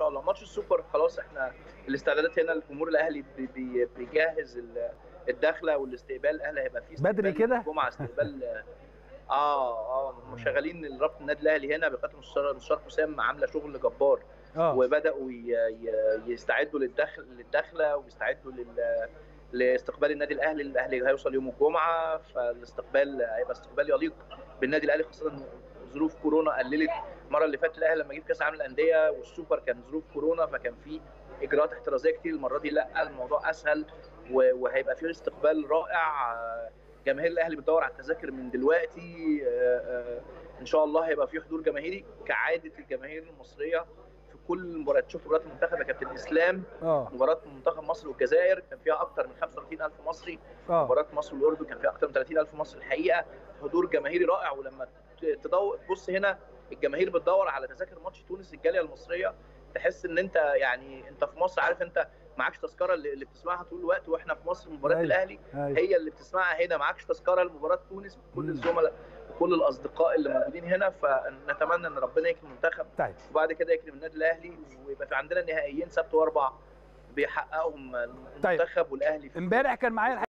شاء الله ماتش السوبر خلاص احنا الاستعدادات هنا الجمهور الاهلي بي- بي- بيجهز ال- الدخله والاستقبال الاهلي هيبقى فيه بدري استقبال كده؟ الجمعه استقبال اه اه شغالين رابطه النادي الاهلي هنا بقياده المستشار المستشار حسام عامله شغل جبار اه وبداوا ي- ي- يستعدوا للدخل للدخله ويستعدوا لل لاستقبال النادي الاهلي الاهلي هيوصل يوم الجمعه فالاستقبال هيبقى استقبال يليق بالنادي الاهلي خاصه إن ظروف كورونا قللت المره اللي فاتت الاهلي لما جه في كاس العالم للانديه والسوبر كان ظروف كورونا فكان في اجراءات احترازيه كتير المره دي لا الموضوع اسهل و- وهيبقى فيه استقبال رائع آه، جماهير الاهلي بتدور على التذاكر من دلوقتي آه، آه، ان شاء الله هيبقى فيه حضور جماهيري كعاده الجماهير المصريه في كل المباريات شوف مباراه المنتخب يا كابتن اسلام اه مباراه منتخب مصر والجزائر كان فيها اكثر من 35000 مصري اه مباراه مصر والاردن كان فيها اكثر من 30000 مصري الحقيقه حضور جماهيري رائع ولما ت- تدور تبص هنا الجماهير بتدور على تذاكر ماتش تونس الجاليه المصريه تحس ان انت يعني انت في مصر عارف انت معكش تذكره اللي اللي بتسمعها طول الوقت واحنا في مصر مباراه أيوة. الاهلي أيوة. هي اللي بتسمعها هنا معكش تذكره لمباراه تونس كل مم. الزملاء وكل الاصدقاء اللي موجودين هنا فنتمنى ان ربنا يكرم المنتخب طيب وبعد كده يكرم النادي الاهلي ويبقى في عندنا نهائيين سبت واربع بيحققهم المنتخب والاهلي في امبارح كان معايا